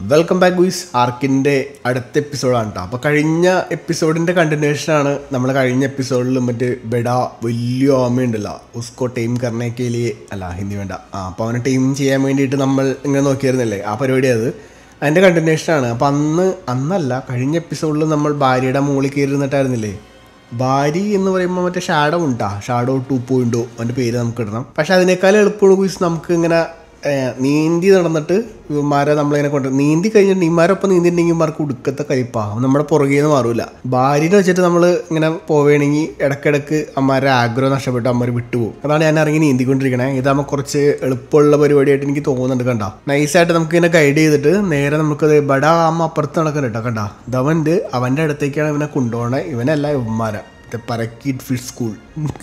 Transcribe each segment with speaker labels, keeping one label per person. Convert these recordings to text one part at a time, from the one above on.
Speaker 1: Welcome back guys ആർക്കിൻ്റെ അടുത്ത എപ്പിസോഡാണ് കേട്ടോ അപ്പോൾ കഴിഞ്ഞ എപ്പിസോഡിൻ്റെ കണ്ടിന്യൂഷനാണ് നമ്മൾ കഴിഞ്ഞ എപ്പിസോഡിൽ മറ്റേ ബെഡ വലിയ ഓമയുണ്ടല്ലോ ഉസ്കോ ടീം കർണേക്കെ ലിയെ അല്ല ഹിന്ദി വേണ്ട ആ അപ്പോൾ അവനെ ടീം ചെയ്യാൻ വേണ്ടിയിട്ട് നമ്മൾ ഇങ്ങനെ നോക്കിയിരുന്നില്ലേ ആ പരിപാടി അത് അതിൻ്റെ കണ്ടിന്യൂഷനാണ് അപ്പോൾ അന്ന് അന്നല്ല കഴിഞ്ഞ എപ്പിസോഡിൽ നമ്മൾ ഭാര്യയുടെ മുകളിൽ കയറി ഇരുന്നിട്ടായിരുന്നില്ലേ ഭാര്യ എന്ന് പറയുമ്പോൾ മറ്റേ ഷാഡോ ഉണ്ടാ ഷാഡോ ടു പോയിൻറ്റോ അവൻ്റെ പേര് നമുക്ക് ഇടണം പക്ഷെ അതിനേക്കാൾ എളുപ്പമുള്ള കുയിസ് നമുക്ക് ഇങ്ങനെ ഏഹ്, നീന്തി നടന്നിട്ട് ഇവന്മാരെ നമ്മളിങ്ങനെ കൊണ്ട് നീന്തി കഴിഞ്ഞിട്ട് ഇമാരൊപ്പം നീന്തിട്ടുണ്ടെങ്കിൽ ഇമാർക്ക് ഉടുക്കത്തെ കയ്പാകും നമ്മുടെ പുറകെ നിന്ന് മാറൂല ഭാര്യനെ വെച്ചിട്ട് നമ്മൾ ഇങ്ങനെ പോവുകയാണെങ്കിൽ ഇടയ്ക്കിടയ്ക്ക് അമ്മമാരുടെ ആഗ്രഹം നഷ്ടപ്പെട്ട് അമ്മമാർ വിട്ടുപോകും അതാണ് ഞാൻ ഇറങ്ങി നീന്തിക്കൊണ്ടിരിക്കണേ ഇതാകുമ്പോൾ കുറച്ച് എളുപ്പമുള്ള പരിപാടിയായിട്ട് എനിക്ക് തോന്നുന്നുണ്ട് കണ്ട നൈസായിട്ട് നമുക്ക് ഇങ്ങനെ ഗൈഡ് ചെയ്തിട്ട് നേരെ നമുക്ക് ബട അമ്മ അപ്പുറത്ത് നടക്കുന്നുണ്ട് കേട്ടോ കണ്ട ഇതവൻ്റെ അവൻ്റെ അടുത്തേക്കാണ് ഇവനെ കൊണ്ടുപോകണേ ഇവനല്ല ഇവന്മാരാ മറ്റേ പരക്കിഡ് ഫിഷ് സ്കൂൾ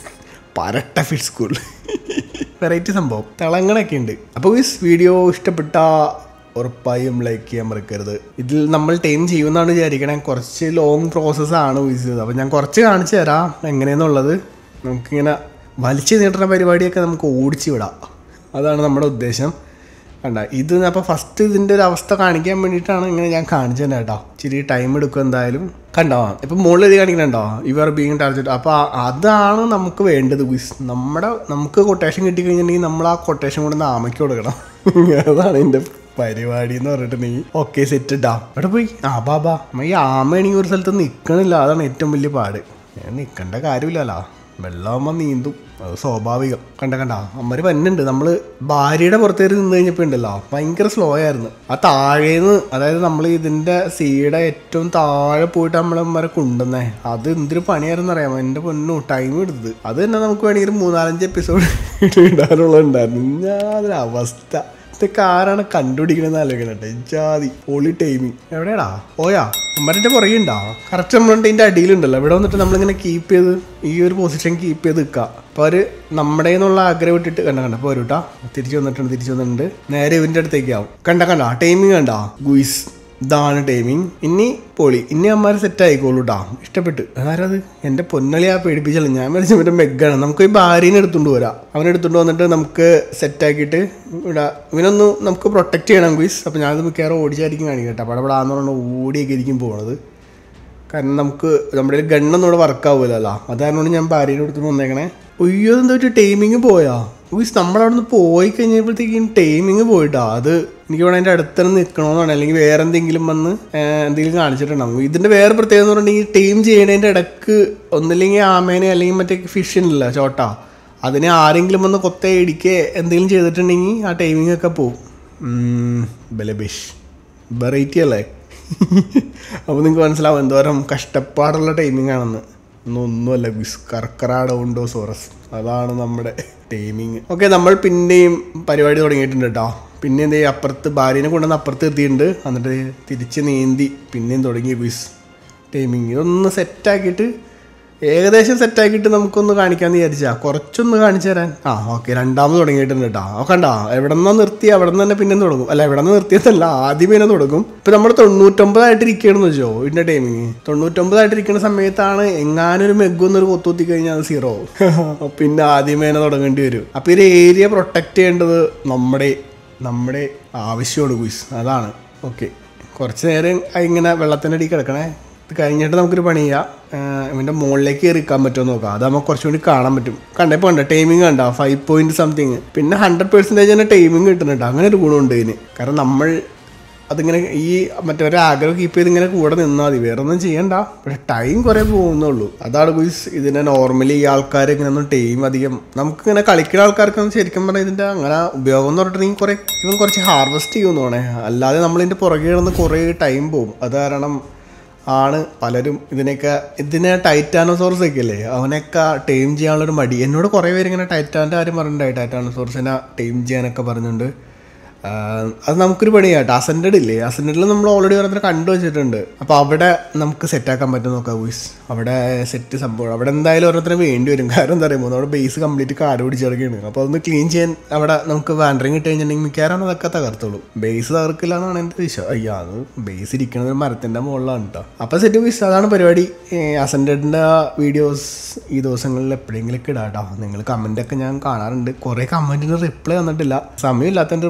Speaker 1: പരട്ട ഫിഷ് സ്കൂൾ വെറൈറ്റി സംഭവം തിളങ്ങണൊക്കെ ഉണ്ട് അപ്പോൾ ഈ വീഡിയോ ഇഷ്ടപ്പെട്ട ഉറപ്പായും ലൈക്ക് ചെയ്യാൻ മറക്കരുത് ഇതിൽ നമ്മൾ ടൈം ചെയ്യുമെന്നാണ് വിചാരിക്കണേ കുറച്ച് ലോങ് പ്രോസസ്സാണ് വീശുന്നത് അപ്പോൾ ഞാൻ കുറച്ച് കാണിച്ചു തരാം എങ്ങനെയെന്നുള്ളത് നമുക്കിങ്ങനെ വലിച്ചു നീട്ടുന്ന പരിപാടിയൊക്കെ നമുക്ക് ഓടിച്ചു വിടാം അതാണ് നമ്മുടെ ഉദ്ദേശം കണ്ട ഇത് അപ്പോൾ ഫസ്റ്റ് ഇതിൻ്റെ ഒരു അവസ്ഥ കാണിക്കാൻ വേണ്ടിയിട്ടാണ് ഇങ്ങനെ ഞാൻ കാണിച്ചു തന്നെ കേട്ടോ ഇച്ചിരി ടൈം എടുക്കും എന്തായാലും കണ്ടോ ഇപ്പം മുകളിൽ എഴുതി കാണിക്കണുണ്ടോ ഇവർ ബീങ് ടാർജറ്റ് അപ്പോൾ അതാണ് നമുക്ക് വേണ്ടത് വിസ് നമ്മുടെ നമുക്ക് കൊട്ടേഷൻ കിട്ടിക്കഴിഞ്ഞിട്ടുണ്ടെങ്കിൽ നമ്മൾ ആ കൊട്ടേഷൻ കൊണ്ട് ആമയ്ക്ക് കൊടുക്കണം അതാണ് എൻ്റെ പരിപാടി എന്ന് പറഞ്ഞിട്ടുണ്ടെങ്കിൽ ഓക്കെ സെറ്റ് ഇട്ടാ അവിടെ പോയി ആ ബാബാ ഈ ആമയാണെങ്കിൽ ഒരു സ്ഥലത്ത് നിൽക്കണില്ല അതാണ് ഏറ്റവും വലിയ പാട് ഞാൻ നിൽക്കേണ്ട കാര്യമില്ലല്ലോ വെള്ളമാകുമ്പോൾ നീന്തും അത് സ്വാഭാവികം കണ്ട കണ്ട അമ്മര് വന്നുണ്ട് നമ്മൾ ഭാര്യയുടെ പുറത്തേക്ക് നിന്ന് കഴിഞ്ഞപ്പോൾ ഉണ്ടല്ലോ ഭയങ്കര സ്ലോ ആയിരുന്നു ആ താഴേന്ന് അതായത് നമ്മൾ ഇതിൻ്റെ സീയുടെ ഏറ്റവും താഴെ പോയിട്ട് നമ്മളമ്മരെ കൊണ്ടുവന്നേ അത് എന്തൊരു പണിയായിരുന്നു അറിയാമോ എൻ്റെ പൊന്നു ടൈം എടുത്തത് അത് തന്നെ നമുക്ക് വേണമെങ്കിൽ ഒരു മൂന്നാലഞ്ച് എപ്പിസോഡ് ഇടാനുള്ളതുണ്ടായിരുന്നു ഞാൻ അവസ്ഥ ഇതൊക്കെ ആരാണ് കണ്ടുപിടിക്കണമെന്ന് ആലോചിക്കണട്ടെ ജാതി പൊളി ടൈമിങ് എവിടെയാടാ ഓയാ അമ്മരുടെ പുറകെ ഉണ്ടാ കറക്റ്റ് നമ്മളുണ്ട് ഇതിൻ്റെ അടിയിലുണ്ടല്ലോ ഇവിടെ വന്നിട്ട് നമ്മളിങ്ങനെ കീപ്പ് ചെയ്ത് ഈ ഒരു പൊസിഷൻ കീപ്പ് ചെയ്ത് നിൽക്കുക അപ്പോൾ അവർ നമ്മുടെ എന്നുള്ള ആഗ്രഹം ഇട്ടിട്ട് കണ്ട കണ്ട പോരും കേട്ടാ തിരിച്ചു വന്നിട്ടുണ്ട് തിരിച്ചു വന്നിട്ടുണ്ട് നേരെ ഇവൻ്റെ അടുത്തേക്ക് ആവും കണ്ട കണ്ട ടൈമിങ് കണ്ട ഗുയിസ് ഇതാണ് ടൈമിങ് ഇനി പൊളി ഇനി അമ്മമാർ സെറ്റ് ആയിക്കോളൂ കേട്ടോ ഇഷ്ടപ്പെട്ട് അതാരത് എൻ്റെ പൊന്നളി ആ പേടിപ്പിച്ചല്ല ഞാൻ വിളിച്ച മറ്റേ മെഗ്ഗാണ് നമുക്ക് ഈ ഭാര്യനെ എടുത്തുകൊണ്ട് പോരാ അവനെ എടുത്തുകൊണ്ട് വന്നിട്ട് നമുക്ക് സെറ്റാക്കിയിട്ട് ഇവിടെ ഇവനൊന്ന് നമുക്ക് പ്രൊട്ടക്റ്റ് ചെയ്യണം ഗുയിസ് അപ്പോൾ ഞാനത് മിക്കവാറും ഓടിച്ചായിരിക്കും കാണിക്കാം കേട്ടോ അവിടെ അവിടെ ആന്ന് പറഞ്ഞാൽ ഓടിയൊക്കെ ആയിരിക്കും പോണത് കാരണം നമുക്ക് നമ്മുടെ ഗണ്ണൊന്നും ഇവിടെ വർക്ക് ആവില്ലല്ലോ അതാരണം ഞാൻ ഭാര്യയുടെ അടുത്ത് വന്നേക്കണേ ഒയ്യോ എന്താ വെച്ചാൽ ടൈമിങ് പോയാ ഉയ്സ് നമ്മളവിടെ നിന്ന് പോയി കഴിഞ്ഞപ്പോഴത്തേക്കും ടൈമിങ് പോയിട്ടാ അത് എനിക്ക് വേണം അതിൻ്റെ അടുത്ത് തന്നെ നിൽക്കണമെന്നാണ് അല്ലെങ്കിൽ വേറെ എന്തെങ്കിലും വന്ന് ഏഹ്, എന്തെങ്കിലും കാണിച്ചിട്ടുണ്ടാവും ഇതിൻ്റെ വേറെ പ്രത്യേകത എന്ന് പറഞ്ഞിട്ടുണ്ടെങ്കിൽ ടൈം ചെയ്യണതിൻ്റെ ഇടക്ക് ഒന്നില്ലെങ്കിൽ ആമേനെ അല്ലെങ്കിൽ മറ്റേ ഫിഷ് ഉണ്ടല്ലോ ചോട്ടാ അതിനെ ആരെങ്കിലും വന്ന് കൊത്ത ഇടിക്കുക എന്തെങ്കിലും ചെയ്തിട്ടുണ്ടെങ്കിൽ ആ ടൈമിംഗ് ഒക്കെ പോവും ഉം, ബലബിഷ് വെറൈറ്റി അല്ലേ അപ്പോൾ നിങ്ങൾക്ക് മനസ്സിലാവും എന്തോരം കഷ്ടപ്പാടുള്ള ടൈമിംഗ് ആണെന്ന് ഒന്നും ഒന്നുമല്ല ഗുസ് കർക്കറാട ഉണ്ടോ സോറസ് അതാണ് നമ്മുടെ ടൈമിങ് ഓക്കെ നമ്മൾ പിന്നെയും പരിപാടി തുടങ്ങിയിട്ടുണ്ട് കേട്ടോ പിന്നെ എന്ത് ചെയ്യും അപ്പുറത്ത് ഭാര്യനെ കൊണ്ടുവന്ന് അപ്പുറത്ത് എത്തിയിട്ടുണ്ട് എന്നിട്ട് തിരിച്ച് നീന്തി പിന്നെയും തുടങ്ങി ഗുസ് ടൈമിങ് ഇതൊന്ന് സെറ്റാക്കിയിട്ട് ഏകദേശം സെറ്റാക്കിയിട്ട് നമുക്കൊന്ന് കാണിക്കാമെന്ന് വിചാരിച്ചാ കുറച്ചൊന്ന് കാണിച്ചു തരാൻ ആ ഓക്കെ രണ്ടാമത് തുടങ്ങിയിട്ടുണ്ട് കേട്ടോ ആ കണ്ടാ എവിടെ നിന്നാ നിർത്തി അവിടെ നിന്ന് തന്നെ പിന്നെ തുടങ്ങും അല്ല എവിടെ നിന്ന് നിർത്തിയതല്ല ആദ്യമേ തന്നെ തുടങ്ങും ഇപ്പം നമ്മൾ തൊണ്ണൂറ്റൊമ്പതായിട്ട് ഇരിക്കുകയാണെന്ന് വെച്ചോ ഇതിൻ്റെ ടൈമിങ് തൊണ്ണൂറ്റൊമ്പതായിട്ട് ഇരിക്കുന്ന സമയത്താണ് എങ്ങാനൊരു മെഗ്ഗൊന്നൊരു കൊത്തുത്തി കഴിഞ്ഞാൽ അത് സീറോ പിന്നെ ആദ്യമേ തന്നെ തുടങ്ങേണ്ടി വരും അപ്പോൾ ഈ ഒരു ഏരിയ പ്രൊട്ടക്റ്റ് ചെയ്യേണ്ടത് നമ്മുടെ നമ്മുടെ ആവശ്യമാണ് കുയിസ് അതാണ് ഓക്കെ കുറച്ച് നേരം ഇങ്ങനെ വെള്ളത്തിൻ്റെ അടിയിൽ കിടക്കണേ ഇത് കഴിഞ്ഞിട്ട് നമുക്കൊരു പണി ചെയ്യാം ഇവൻ്റെ മുകളിലേക്ക് കയറിക്കാൻ പറ്റുമോ നോക്കാം അത് നമുക്ക് കുറച്ചും കൂടി കാണാൻ പറ്റും കണ്ടപ്പോൾ കണ്ട ടൈമിംഗ് കണ്ട ഫൈവ് പോയിന്റ് സംതിങ് പിന്നെ ഹൺഡ്രഡ് പെർസെൻറ്റേജ് തന്നെ ടൈമിംഗ് കിട്ടുന്നുണ്ട് അങ്ങനെ ഒരു ഗുണമുണ്ട് ഇതിന് കാരണം നമ്മൾ അതിങ്ങനെ ഈ മറ്റേ ഒരു ആഗ്രഹം കീപ്പ് ചെയ്ത് ഇങ്ങനെ കൂടെ നിന്നാൽ മതി വേറെ ഒന്നും ചെയ്യണ്ട പക്ഷെ ടൈം കുറേ പോകുന്നുള്ളൂ അതാണ് ഗുയിസ് ഇതിനെ നോർമലി ഈ ആൾക്കാർ ഇങ്ങനെ ഒന്നും ടൈം അധികം നമുക്ക് ഇങ്ങനെ കളിക്കുന്ന ആൾക്കാർക്കൊന്നും ശരിക്കും പറഞ്ഞാൽ ഇതിൻ്റെ അങ്ങനെ ഉപയോഗം എന്ന് പറഞ്ഞിട്ടുണ്ടെങ്കിൽ കുറേ ഇവൻ കുറച്ച് ഹാർവെസ്റ്റ് ചെയ്യുമെന്ന് തോന്നണേ അല്ലാതെ നമ്മളിതിൻ്റെ പുറകെ കിടന്ന് കുറേ ടൈം പോകും അത് കാരണം ആണ് പലരും ഇതിനൊക്കെ ഇതിനെ ടൈറ്റാനോസോറസ് ഒക്കെ അല്ലേ അവനൊക്കെ ടൈം ചെയ്യാനുള്ളൊരു മടി എന്നോട് കുറേ പേര് ഇങ്ങനെ ടൈറ്റാൻ്റെ കാര്യം പറഞ്ഞിട്ടുണ്ടായി ടൈറ്റാനോസോറസിനെ ടൈം ചെയ്യാനൊക്കെ പറഞ്ഞുകൊണ്ട് ആഹ് അത് നമുക്കൊരു പണിയാട്ടോ അസൻറ്റഡ് ഇല്ലേ അസൻറ്റഡിൽ നമ്മൾ ഓൾറെഡി ഓരോരുത്തരെ കണ്ടു വെച്ചിട്ടുണ്ട് അപ്പോൾ അവിടെ നമുക്ക് സെറ്റാക്കാൻ പറ്റും നോക്കാം വോയിസ് അവിടെ സെറ്റ് സംഭവം അവിടെ എന്തായാലും ഓരോരുത്തരെ വേണ്ടി വരും കാരണം എന്താ പറയുമ്പോൾ നമ്മുടെ ബേസ് കംപ്ലീറ്റ് കാട് പിടിച്ചിറങ്ങിയാണ് അപ്പോൾ അതൊന്ന് ക്ലീൻ ചെയ്യാൻ അവിടെ നമുക്ക് വാൻഡറിങ് ഇട്ട് കഴിഞ്ഞിട്ടുണ്ടെങ്കിൽ മിക്കവാറും അതൊക്കെ തകർത്തോളൂ ബേസ് തകർക്കില്ല എന്നാണ് എൻ്റെ വിശ്വാസം അയ്യോ അത് ബേസ് ഇരിക്കുന്നത് ഒരു മരത്തിൻ്റെ മുകളിലാണ് കേട്ടോ അപ്പോൾ സെറ്റ് വോയിസ് അതാണ് പരിപാടി അസൻറ്റഡിൻ്റെ വീഡിയോസ് ഈ ദിവസങ്ങളിൽ എപ്പോഴെങ്കിലൊക്കെ ഇടാം കേട്ടോ നിങ്ങൾ കമൻ്റൊക്കെ ഞാൻ കാണാറുണ്ട് കുറേ കമൻറ്റിന് റിപ്ലൈ വന്നിട്ടില്ല സമയമില്ലാത്തതിൻ്റെ ഒരു പ്രശ്നത്തിലാണ്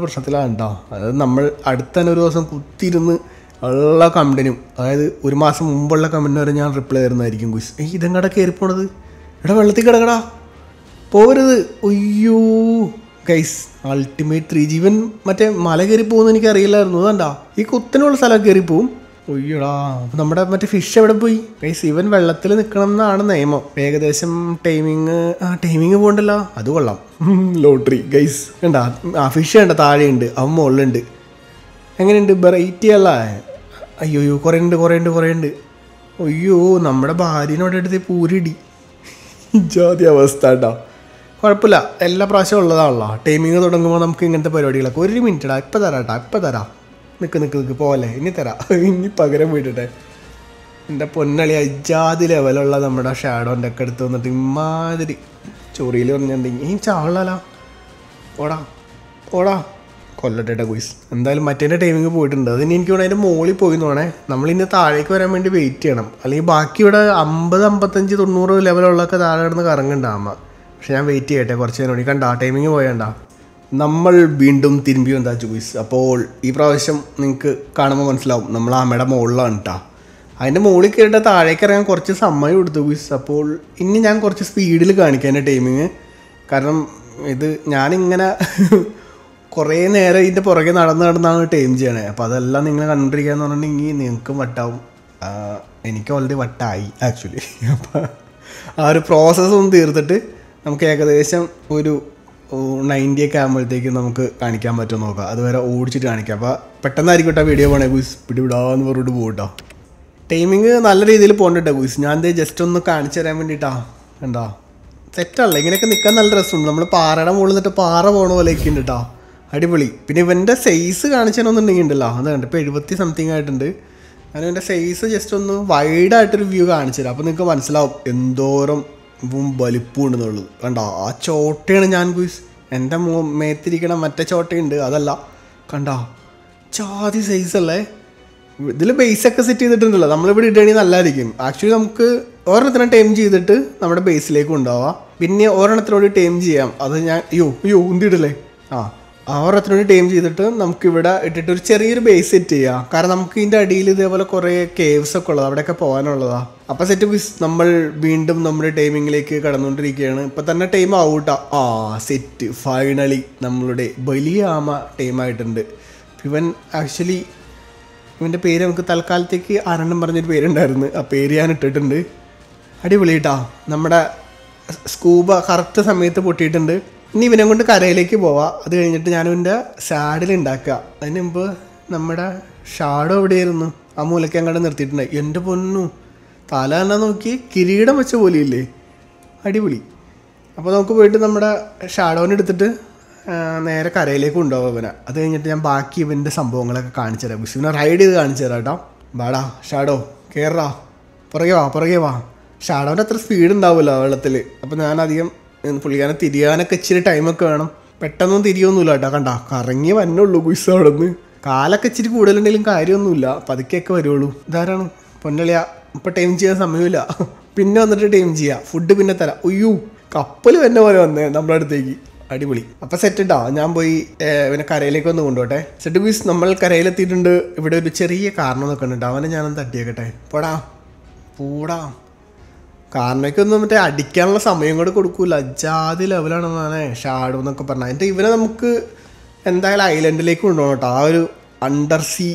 Speaker 1: ടൈമിങ്ങിലാണ് കേട്ടോ അതായത് നമ്മൾ അടുത്ത തന്നെ ഒരു ദിവസം കുത്തിയിരുന്ന് ഉള്ള കമ്പനിയും അതായത് ഒരു മാസം മുമ്പുള്ള കമ്പനി വരെ ഞാൻ റിപ്ലൈ തരുന്നതായിരിക്കും കുസ് ഏയ് ഇതെങ്ങടെ കയറി പോണത് എടാ വെള്ളത്തിൽ കിടക്കടാ പോകരുത് അയ്യോ ഗൈസ് അൾട്ടിമേറ്റ് ത്രീ ജീവൻ മറ്റേ മല കയറി പോകുന്ന എനിക്ക് അറിയില്ലായിരുന്നു അതാണ്ടാ ഈ കുത്തനുള്ള സ്ഥലം കയറി പോവും ഒയ്യടാ അപ്പൊ നമ്മുടെ മറ്റേ ഫിഷ് എവിടെ പോയി ഗൈസ് ഇവൻ വെള്ളത്തിൽ നിൽക്കണം എന്നാണ് നിയമം ഏകദേശം ടൈമിങ് ആ ടൈമിങ് പോകണ്ടല്ലോ അത് കൊള്ളാം ലോട്ടറി ഗൈസ് കണ്ട ആ ഫിഷ് കണ്ട താഴെയുണ്ട് അവൻ മുകളിലുണ്ട് എങ്ങനെയുണ്ട് വെറൈറ്റി അല്ല അയ്യോ അയ്യോ കുറേ ഉണ്ട് കുറേ ഉണ്ട് കുറേ ഉണ്ട് അയ്യോ നമ്മുടെ ഭാര്യനോട് എടുത്ത് പൂരിടി ജാതി അവസ്ഥ കേട്ടോ കുഴപ്പമില്ല എല്ലാ പ്രാവശ്യവും ഉള്ളതാണല്ലോ ടൈമിങ് തുടങ്ങുമ്പോൾ നമുക്ക് ഇങ്ങനത്തെ പരിപാടികളൊക്കെ ഒരു മിനിറ്റ് ഇടാ ഇപ്പം തരാം കേട്ടോ ഇപ്പം തരാം നിൽക്ക് നിൽക്ക് നിൽക്ക് പോലെ ഇനി തരാം ഇനി പകരം വീട്ടിട്ടെ എൻ്റെ പൊന്നളി അജാതി ലെവലുള്ള നമ്മുടെ ഷാഡോൻ്റെ ഒക്കെ എടുത്ത് വന്നിട്ട് ഇമാതിരി ചൊറിയിൽ പറഞ്ഞിട്ടുണ്ടെങ്കിൽ ഈ ചാളല ഓടാ ഓടാ കൊല്ലട്ടെ കുയിസ് എന്തായാലും മറ്റേ ടൈമിങ് പോയിട്ടുണ്ട് അതിന് എനിക്ക് വേണം അതിൻ്റെ മുകളിൽ പോയി നോണേ നമ്മളിന്ന് താഴേക്ക് വരാൻ വേണ്ടി വെയിറ്റ് ചെയ്യണം അല്ലെങ്കിൽ ബാക്കി ഇവിടെ അമ്പത് അമ്പത്തഞ്ച് തൊണ്ണൂറ് ലെവലുള്ളതൊക്കെ താഴെ കിടന്ന് കറങ്ങുണ്ടാകുമ്പോൾ പക്ഷെ ഞാൻ വെയിറ്റ് ചെയ്യട്ടെ കുറച്ച് നേരം കൂടി കണ്ട ടൈമിങ് പോയണ്ട നമ്മൾ വീണ്ടും തിരുമ്പി എന്താ ചോയ്സ് അപ്പോൾ ഈ പ്രാവശ്യം നിങ്ങൾക്ക് കാണുമ്പോൾ മനസ്സിലാവും നമ്മൾ അമ്മയുടെ മുകളിലാണ് കേട്ടോ അതിൻ്റെ മുകളിൽ കയറിയിട്ട് താഴേക്ക് ഇറങ്ങാൻ കുറച്ച് സമയം എടുത്തു ഗുയിസ് അപ്പോൾ ഇനി ഞാൻ കുറച്ച് സ്പീഡിൽ കാണിക്കാൻ ടൈമിങ് കാരണം ഇത് ഞാനിങ്ങനെ കുറേ നേരം ഇതിൻ്റെ പുറകെ നടന്ന് നടന്നാണ് ടൈം ചെയ്യണേ അപ്പോൾ അതെല്ലാം നിങ്ങൾ കണ്ടുകൊണ്ടിരിക്കുകയെന്ന് പറഞ്ഞിട്ടുണ്ടെങ്കിൽ നിങ്ങൾക്കും വട്ടാവും ആ, എനിക്ക് ഓൾറെഡി വട്ടായി ആക്ച്വലി അപ്പോൾ ആ ഒരു പ്രോസസ്സ് ഒന്ന് തീർത്തിട്ട് നമുക്ക് ഏകദേശം ഒരു നയൻറ്റി ഒക്കെ ആകുമ്പോഴത്തേക്കും നമുക്ക് കാണിക്കാൻ പറ്റുമോ നോക്കാം അതുവരെ ഓടിച്ചിട്ട് കാണിക്കാം അപ്പോൾ പെട്ടെന്നായിരിക്കട്ടെ വീഡിയോ പോണേ ഗുയിസ് പിടിവിടാന്ന് പറഞ്ഞിട്ട് പോകട്ടോ ടൈമിങ് നല്ല രീതിയിൽ പോകണ്ട ഗുയിസ് ഞാൻ ദേ ജസ്റ്റ് ഒന്ന് കാണിച്ചു തരാൻ വേണ്ടിയിട്ടാ എന്താ സെറ്റല്ല ഇങ്ങനെയൊക്കെ നിൽക്കാൻ നല്ല രസമുണ്ട് നമ്മൾ പാറയുടെ മുകളിൽ നിന്നിട്ട് പാറ പോണ പോലെയൊക്കെ ഉണ്ട് കേട്ടോ അടിപൊളി പിന്നെ ഇവൻ്റെ സൈസ് കാണിച്ചാലൊന്നുണ്ടെങ്കിൽ ഉണ്ടല്ലോ അത് കണ്ട് ഇപ്പോൾ എഴുപത്തി സംതിങ് ആയിട്ടുണ്ട് ഞാൻ ഇവൻ്റെ സൈസ് ജസ്റ്റ് ഒന്ന് വൈഡായിട്ടൊരു വ്യൂ കാണിച്ചു തരാം അപ്പോൾ നിങ്ങൾക്ക് മനസ്സിലാവും എന്തോരം ഇപ്പം വലിപ്പം ഉണ്ടെന്നുള്ളത് കണ്ടോ ആ ചോട്ടയാണ് ഞാൻ ഗുയിസ് എൻ്റെ മൂ മേത്തിരിക്കണ മറ്റേ ചോട്ടയുണ്ട് അതല്ല കണ്ടോ ചാതി സൈസ് അല്ലേ ഇതിൽ ബേസ് ഒക്കെ സെറ്റ് ചെയ്തിട്ടുണ്ടല്ലോ നമ്മളിവിടെ ഇടുകയാണെങ്കിൽ നല്ലതായിരിക്കും ആക്ച്വലി നമുക്ക് ഒരെണ്ണത്തിനെ ടൈം ചെയ്തിട്ട് നമ്മുടെ ബേസിലേക്ക് കൊണ്ടുപോവാം പിന്നെ ഒരെണ്ണത്തിനോട് ടൈം ചെയ്യാം അത് ഞാൻ അയ്യോ അയ്യോ ഉന്തിടല്ലേ ആ ആ ഒരെണ്ണത്തിനോട് ടൈം ചെയ്തിട്ട് നമുക്ക് ഇവിടെ ഇട്ടിട്ട് ഒരു ചെറിയൊരു ബേസ് സെറ്റ് ചെയ്യാം കാരണം നമുക്ക് ഇതിൻ്റെ അടിയിൽ ഇതേപോലെ കുറേ കേവ്സ് ഒക്കെ ഉള്ളത് അവിടെയൊക്കെ പോകാനുള്ളതാ അപ്പോൾ സെറ്റ് ബിസ് നമ്മൾ വീണ്ടും നമ്മുടെ ടൈമിങ്ങിലേക്ക് കടന്നുകൊണ്ടിരിക്കുകയാണ് ഇപ്പം തന്നെ ടൈം ഔട്ടാ ആ സെറ്റ് ഫൈനലി നമ്മളുടെ വലിയ ആമ ടൈം ആയിട്ടുണ്ട് ഇവൻ ആക്ച്വലി ഇവൻ്റെ പേര് നമുക്ക് തൽക്കാലത്തേക്ക് ആരണ്ണം പറഞ്ഞൊരു പേരുണ്ടായിരുന്നു ആ പേര് ഞാൻ ഇട്ടിട്ടുണ്ട് അടിപൊളി കേട്ടോ നമ്മുടെ സ്കൂബ കറക്റ്റ് സമയത്ത് പൊട്ടിയിട്ടുണ്ട് ഇനി ഇവനെ കൊണ്ട് കരയിലേക്ക് പോവാം അത് കഴിഞ്ഞിട്ട് ഞാനിവൻ്റെ സാഡിൽ ഉണ്ടാക്കുക അതിന് മുമ്പ് നമ്മുടെ ഷാഡോ എവിടെയായിരുന്നു ആ മൂലയ്ക്ക് അങ്ങോട്ട് നിർത്തിയിട്ടുണ്ട് എൻ്റെ പൊന്നു തല തന്നെ നോക്കി കിരീടം വെച്ച പോലെയില്ലേ അടിപൊളി അപ്പോൾ നമുക്ക് പോയിട്ട് നമ്മുടെ ഷാഡോനെ എടുത്തിട്ട് ആ, നേരെ കരയിലേക്ക് കൊണ്ടുപോകാം ഇവനെ അത് കഴിഞ്ഞിട്ട് ഞാൻ ബാക്കി ഇവൻ്റെ സംഭവങ്ങളൊക്കെ കാണിച്ചു തരാം വിഷുവിനെ റൈഡ് ചെയ്ത് കാണിച്ചു തരാം കേട്ടോ വാടാ ഷാഡോ കയറാ പുറകെ വാ പുറകെ വാ ഷാഡോൻ്റെ അത്ര സ്പീഡ് ഉണ്ടാവില്ല വെള്ളത്തിൽ അപ്പോൾ ഞാൻ അധികം ഉം, പുള്ളിക്കാനെ തിരിയാനൊക്കെ ഇച്ചിരി ടൈമൊക്കെ വേണം പെട്ടെന്നൊന്നും തിരിയൊന്നുമില്ല കേട്ടോ കണ്ട കറങ്ങി വന്നുള്ളൂ കുയിസ് അവിടെ നിന്ന് കാലൊക്കെ ഇച്ചിരി കൂടുതലുണ്ടെങ്കിലും കാര്യമൊന്നുമില്ല പതുക്കെയൊക്കെ വരുള്ളൂ ഇതാരാണ് പൊന്നളിയ ഇപ്പം ടൈം ചെയ്യാൻ സമയമില്ല പിന്നെ വന്നിട്ട് ടൈം ചെയ്യാം ഫുഡ് പിന്നെ തരാം ഉയ്യോ കപ്പൽ തന്നെ പോലെ വന്നേ നമ്മുടെ അടുത്തേക്ക് അടിപൊളി അപ്പൊ സെറ്റ് ഇട്ടാ ഞാൻ പോയി ഏർ, ഇവനെ കരയിലേക്ക് ഒന്ന് കൊണ്ടുപോട്ടെ സെറ്റ് ബീസ് നമ്മൾ കരയിലെത്തിയിട്ടുണ്ട് ഇവിടെ ഒരു ചെറിയ കാരണം നിൽക്കുന്നുണ്ട് അവനെ ഞാനൊന്ന് തട്ടിയേക്കട്ടെ പോടാ പോടാ കാരണക്കൊന്നും മറ്റേ അടിക്കാനുള്ള സമയം കൂടെ കൊടുക്കൂല അജാതി ലെവലാണെന്നാണ് ഷാഡോ എന്നൊക്കെ പറഞ്ഞത് എന്നിട്ട് ഇവനെ നമുക്ക് എന്തായാലും ഐലൻഡിലേക്ക് കൊണ്ടുപോകണം കേട്ടോ ആ ഒരു അണ്ടർ സീ